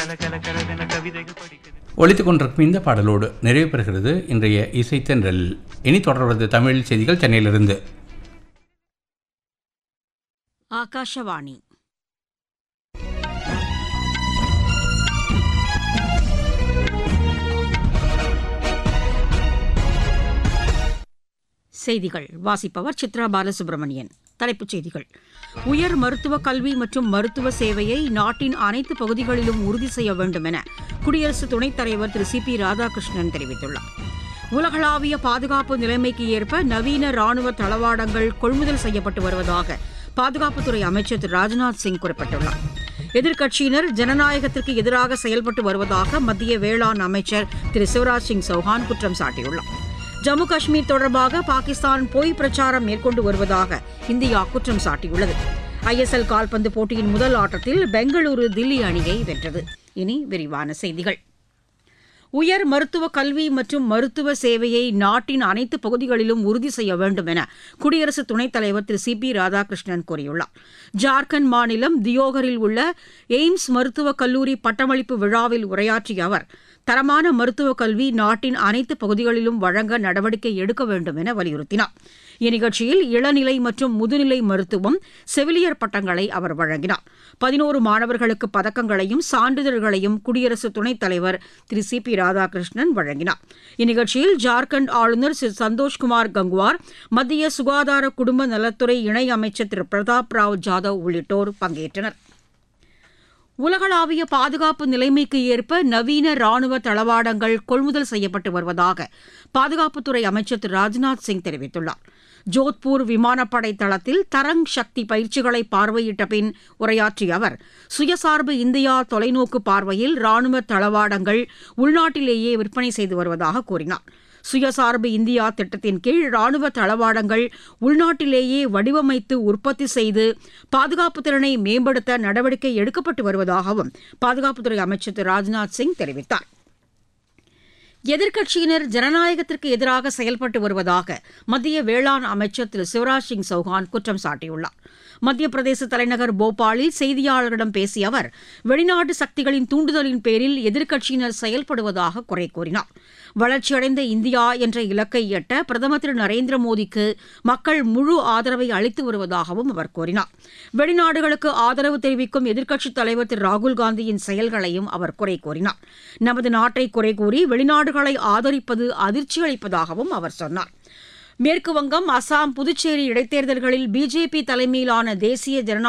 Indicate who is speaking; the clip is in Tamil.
Speaker 1: கல கல கலவென கவிதைகள் படிக்குது
Speaker 2: ஒழித்துக் கொண்டிருக்கும் இந்த பாடலோடு நிறைவு பெறுகிறது இன்றைய இசைத்தென்றல் இனி தொடர்வது தமிழ் செய்திகள் சென்னையிலிருந்து
Speaker 3: ஆகாஷவாணி செய்திகள் வாசிப்பவர் சித்ரா பாலசுப்ரமணியன் தலைப்புச் செய்திகள் உயர் மருத்துவ கல்வி மற்றும் மருத்துவ சேவையை நாட்டின் அனைத்து பகுதிகளிலும் உறுதி செய்ய வேண்டும் என குடியரசு துணைத் தலைவர் திரு சி பி ராதாகிருஷ்ணன் தெரிவித்துள்ளார் உலகளாவிய பாதுகாப்பு நிலைமைக்கு ஏற்ப நவீன ராணுவ தளவாடங்கள் கொள்முதல் செய்யப்பட்டு வருவதாக பாதுகாப்புத்துறை அமைச்சர் திரு ராஜ்நாத் சிங் குறிப்பிட்டுள்ளார் எதிர்க்கட்சியினர் ஜனநாயகத்திற்கு எதிராக செயல்பட்டு வருவதாக மத்திய வேளாண் அமைச்சர் திரு சிவராஜ் சிங் சௌஹான் குற்றம் சாட்டியுள்ளார் ஜம்மு காஷ்மீர் தொடர்பாக பாகிஸ்தான் பொய் பிரச்சாரம் மேற்கொண்டு வருவதாக இந்தியா குற்றம் சாட்டியுள்ளது ஐஎஸ்எல் கால்பந்து போட்டியின் முதல் ஆட்டத்தில் பெங்களூரு தில்லி அணியை வென்றது இனி விரிவான செய்திகள் உயர் மருத்துவ கல்வி மற்றும் மருத்துவ சேவையை நாட்டின் அனைத்து பகுதிகளிலும் உறுதி செய்ய வேண்டும் என குடியரசு துணைத் தலைவர் திரு சி பி ராதாகிருஷ்ணன் கூறியுள்ளார் ஜார்க்கண்ட் மாநிலம் தியோகரில் உள்ள எய்ம்ஸ் மருத்துவக் கல்லூரி பட்டமளிப்பு விழாவில் உரையாற்றிய அவர் தரமான மருத்துவக் கல்வி நாட்டின் அனைத்து பகுதிகளிலும் வழங்க நடவடிக்கை எடுக்க வேண்டும் என வலியுறுத்தினார் இந்நிகழ்ச்சியில் இளநிலை மற்றும் முதுநிலை மருத்துவம் செவிலியர் பட்டங்களை அவர் வழங்கினார் பதினோரு மாணவர்களுக்கு பதக்கங்களையும் சான்றிதழ்களையும் குடியரசு துணைத் தலைவர் திரு சி பி ராதாகிருஷ்ணன் வழங்கினார் இந்நிகழ்ச்சியில் ஜார்க்கண்ட் ஆளுநர் திரு சந்தோஷ்குமார் கங்குவார் மத்திய சுகாதார குடும்ப நலத்துறை இணை அமைச்சர் திரு பிரதாப் ராவ் ஜாதவ் உள்ளிட்டோர் பங்கேற்றனர் உலகளாவிய பாதுகாப்பு நிலைமைக்கு ஏற்ப நவீன ராணுவ தளவாடங்கள் கொள்முதல் செய்யப்பட்டு வருவதாக பாதுகாப்புத்துறை அமைச்சர் திரு ராஜ்நாத் சிங் தெரிவித்துள்ளார் ஜோத்பூர் விமானப்படை தளத்தில் தரங் சக்தி பயிற்சிகளை பார்வையிட்ட பின் உரையாற்றிய அவர் சுயசார்பு இந்தியா தொலைநோக்கு பார்வையில் ராணுவ தளவாடங்கள் உள்நாட்டிலேயே விற்பனை செய்து வருவதாக கூறினார் சுயசார்பு இந்தியா திட்டத்தின் கீழ் ராணுவ தளவாடங்கள் உள்நாட்டிலேயே வடிவமைத்து உற்பத்தி செய்து பாதுகாப்பு திறனை மேம்படுத்த நடவடிக்கை எடுக்கப்பட்டு வருவதாகவும் பாதுகாப்புத்துறை அமைச்சர் திரு ராஜ்நாத் சிங் தெரிவித்தார் எதிர்க்கட்சியினர் ஜனநாயகத்திற்கு எதிராக செயல்பட்டு வருவதாக மத்திய வேளாண் அமைச்சர் திரு சிவராஜ் சிங் சௌஹான் குற்றம் சாட்டியுள்ளார் மத்திய பிரதேச தலைநகர் போபாலில் செய்தியாளர்களிடம் பேசிய அவர் வெளிநாட்டு சக்திகளின் தூண்டுதலின் பேரில் எதிர்க்கட்சியினர் செயல்படுவதாக குறை கூறினார் வளர்ச்சியடைந்த இந்தியா என்ற இலக்கை எட்ட பிரதமர் திரு நரேந்திர மோடிக்கு மக்கள் முழு ஆதரவை அளித்து வருவதாகவும் அவர் கூறினார் வெளிநாடுகளுக்கு ஆதரவு தெரிவிக்கும் எதிர்க்கட்சித் தலைவர் திரு ராகுல் காந்தியின் செயல்களையும் அவர் குறை கூறினார் நமது நாட்டை குறை கூறி வெளிநாடுகளை ஆதரிப்பது அதிர்ச்சி அளிப்பதாகவும் அவர் சொன்னார் மேற்கு வங்கம் அசாம் புதுச்சேரி இடைத்தேர்தல்களில் பிஜேபி தலைமையிலான தேசிய ஜனநாயக